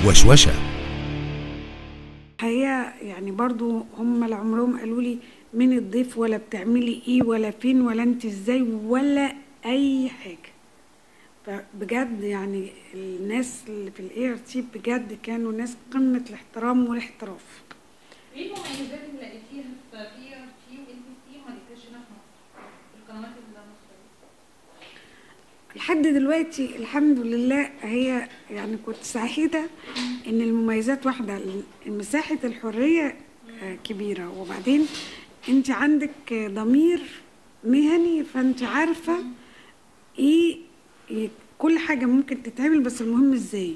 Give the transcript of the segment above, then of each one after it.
وشوشة هي يعني برضو هم لا عمرهم قالوا لي مين الضيف ولا بتعملي ايه ولا فين ولا انت ازاي ولا اي حاجه فبجد يعني الناس اللي في الاي ار تي بجد كانوا ناس قمه الاحترام والاحتراف ايه المميزات اللي لقيتيها في بي ار تي وان بي سي وما لقيتهاش هنا في مصر؟ في القنوات المصريه؟ لحد دلوقتي الحمد لله هي يعني كنت سعيدة ان المميزات واحدة مساحة الحرية آه، كبيرة وبعدين انت عندك آه، ضمير مهني فانت عارفة ايه إيه كل حاجة ممكن تتعمل بس المهم ازاي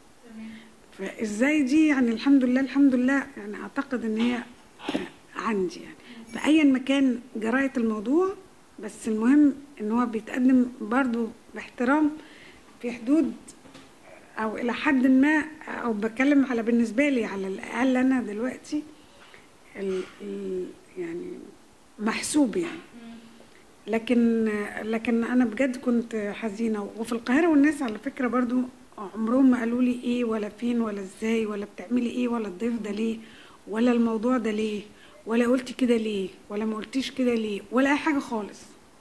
فازاي دي يعني الحمد لله الحمد لله يعني اعتقد ان هي آه، عندي يعني فايا مكان جرايه الموضوع بس المهم ان هو بيتقدم برضو باحترام في حدود او الى حد ما او بتكلم على بالنسبه لي على الاقل انا دلوقتي ال ال يعني محسوب يعني لكن لكن انا بجد كنت حزينه وفي القاهره والناس على فكره برضو عمرهم ما قالوا لي ايه ولا فين ولا ازاي ولا بتعملي ايه ولا الضيف ده ليه ولا الموضوع ده ليه ولا قلتي كده ليه ولا ما قلتيش كده ليه ولا اي حاجه خالص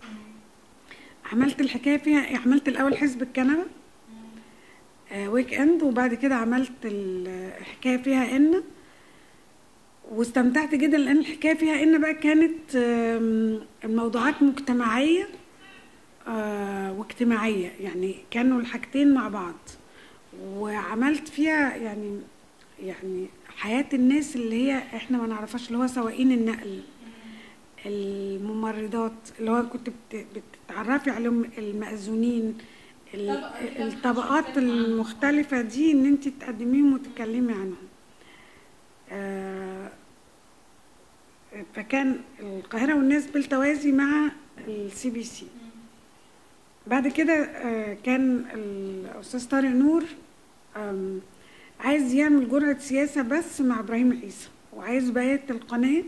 عملت الحكايه فيها عملت الاول حزب الكنبه آه ويك اند وبعد كده عملت الحكايه فيها ان واستمتعت جدا لان الحكايه فيها ان بقى كانت آم، الموضوعات مجتمعيه آه، واجتماعيه يعني كانوا الحاجتين مع بعض وعملت فيها يعني يعني حياه الناس اللي هي احنا ما نعرفهاش اللي هو سواقين النقل الممرضات اللي هو كنت بت- بتتعرفي عليهم المأذونين ال- طبقة كده محدش الطبقات بيتكلم عنهم. المختلفة دي ان انت تقدميهم وتتكلمي عنهم آه، فكان القاهرة والناس بالتوازي مع السي بي سي بعد كده آه، كان الأستاذ طارق نور آم، عايز يعمل جرعة سياسة بس مع إبراهيم عيسى وعايز بقية القناة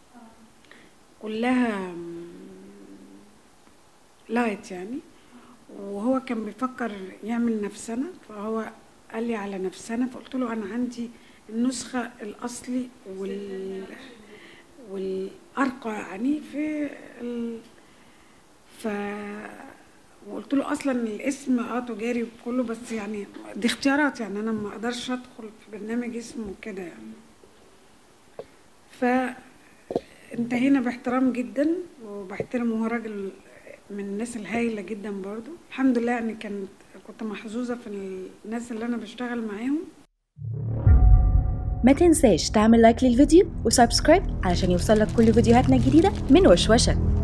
كلها آم، لايت يعني وهو كان بيفكر يعمل نفسنا فهو قال لي على نفسنا فقلت له انا عندي النسخه الاصلي وال والارقى يعني في ال... ف وقلت له اصلا الاسم اه تجاري وكله بس يعني دي اختيارات يعني انا ما اقدرش ادخل في برنامج اسمه كده يعني فانتهينا باحترام جدا وبحترمه هو راجل من الناس الهايله جدا برضو الحمد لله يعني كانت كنت محظوظه في الناس اللي انا بشتغل معاهم ما تنساش تعمل لايك للفيديو وسبسكرايب علشان يوصلك كل فيديوهاتنا الجديدة من وشوشة